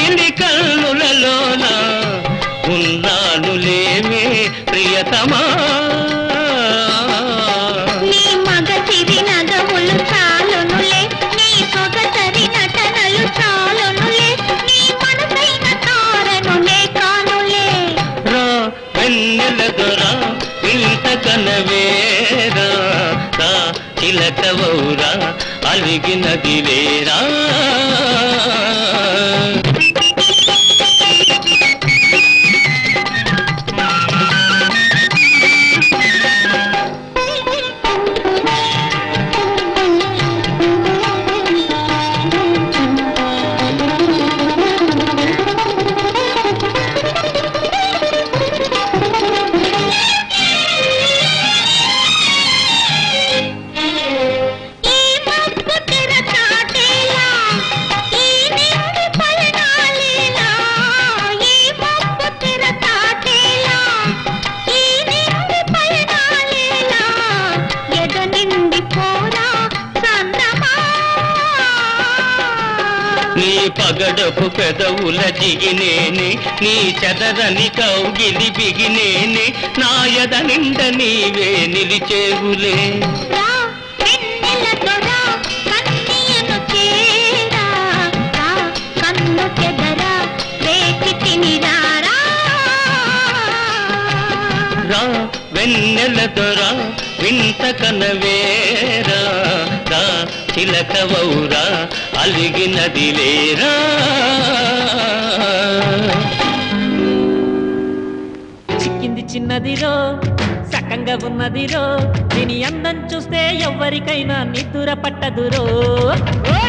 నీలి కన్నులలోన ఉన్నానులేమే ప్రియతమా నీ మగ చిరి నగవులు చాలునులే నీ సొగసరి నటనలు చాలునులే నీ మనసైన తారనులే కానులే రా వెన్నెల దొరా ఇంత కనవేరా రా చిలకవౌరా అలిగినది లేరా ఈ మబ్బు తెర చాటేలా ఈ నింగి పయనాలేలా ఈ మబ్బు తెర చాటేలా ఈ నింగి పయనాలేలా ఎద నిండి పోరా సందమా నీ పగడపు పెదవుల జిగినేనే నీ చెదరని కౌగిలి బిగినేనే నా ఎద నిండ నీవే నిలిచేవులే రా వెన్నెల దొరా కన్నియను చేరా రా కన్ను చెదరా వేచి తినిరారా రా వెన్నెల దొరా వింత కనవేరా రా చిలకవౌరా అలిగినది లేరా చిక్కింది చిన్నదిరో సకంగా ఉన్నదిరో దీని అందం చూస్తే ఎవ్వరికైనా నిద్ర పట్టదురో ఓ